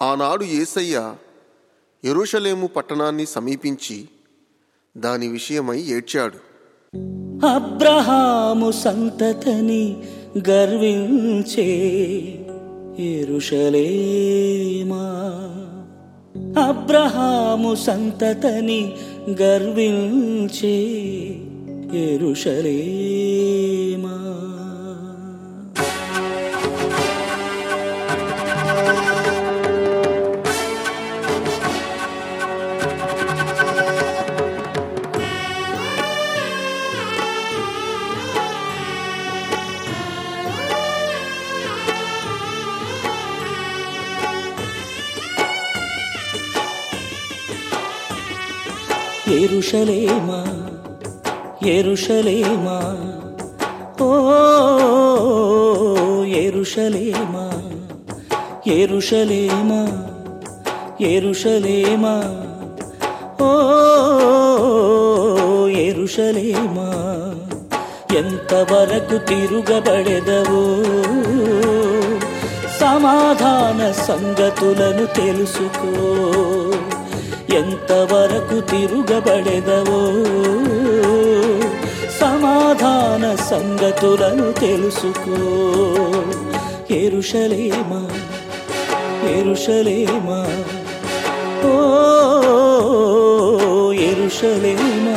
ఆనాడు యేసయ్య యెరూషలేము పట్టణాన్ని సమీపించి దాని విషయమై ఏడ్చాడు అబ్రహాము సంతతని గర్వించే ఎరుషలేమా అబ్రహాము సంతతని గర్వించే ఎరుషలేమా ఎరుషలేమా ఎరుషలేమా ఓ ఎరుషలేమా ఎరుషలేమా ఎరుషలేమా ఓ ఎరుషలేమా ఎంతవరకు తిరుగబడెదవో సమాధాన సంగతులను తెలుసుకో ఎంతవరకు తిరుగబడెదవో సమాధాన సంగతులను తెలుసుకో ఎరుషలేమా ఎరుషలేమా ఓ ఎరుషలేమా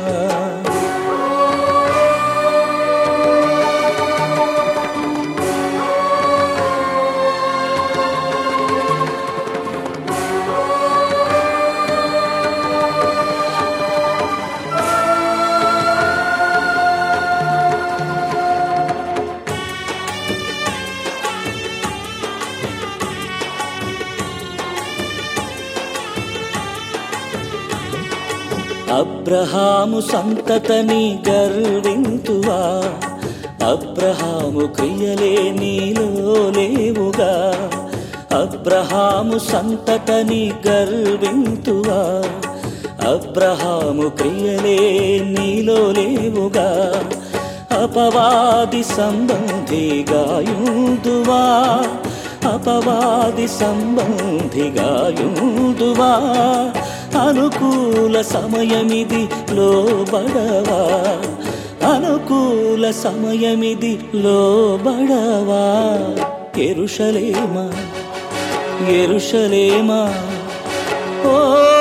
అబ్రహాము సంతతని గర్వింతువా అబ్రహాము క్రియలే నీలో లేవుగా అబ్రహాము సంతతని గర్వింతువా అబ్రహాము క్రియలే నీలో లేవుగా అపవాది సంబంధిగాయుందువా అపవాది సంబంధిగాయుందువా అనుకూల సమయమిది లోబడవా అనుకూల సమయమిది లోబడవా ఎరుషలేమా ఎరుషలేమా ఓ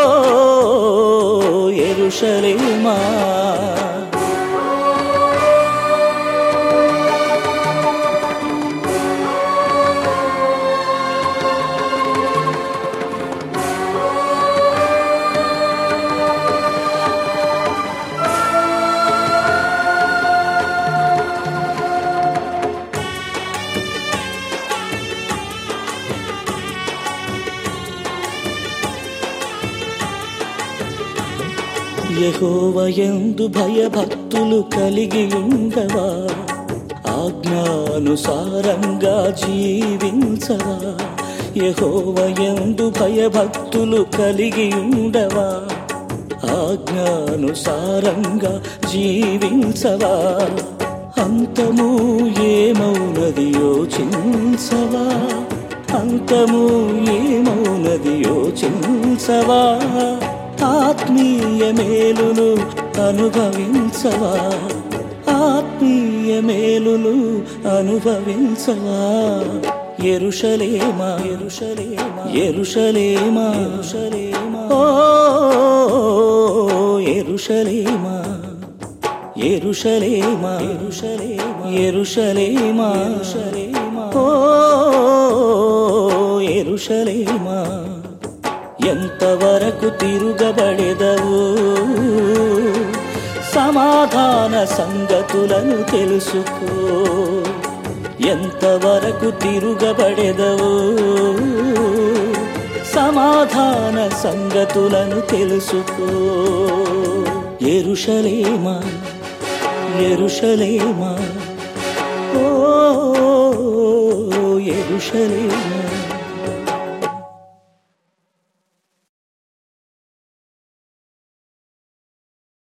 ఎరుషలేమా యహోవయందు భయభక్తులు కలిగి ఉండవా ఆజ్ఞానుసారంగా జీవించవా యహోవయందు భయభక్తులు కలిగి ఉండవా ఆజ్ఞానుసారంగా జీవించవా అంతము ఏమౌనది యోచించవా అంతము ఏమౌనది యోచించవా ఆత్మీయ మేలును అనుభవించవా ఆత్మీయ మేలును అనుభవించవా ఎరుషలేమా ఎరుషలేమా ఎరుషలేమా ఎరుషలేమా ఓ ఎరుషలేమా ఎరుషలేమా ఎరుషలేమా ఎరుషలేమా ఎరుషలేమా ఓ ఎరుషలేమా ఎంతవరకు తిరుగబడెదవు సమాధాన సంగతులను తెలుసుకో ఎంతవరకు తిరుగబడెదవు సమాధాన సంగతులను తెలుసుకో ఎరుషలేమా ఎరుషలేమా ఓ ఎరుషలేమా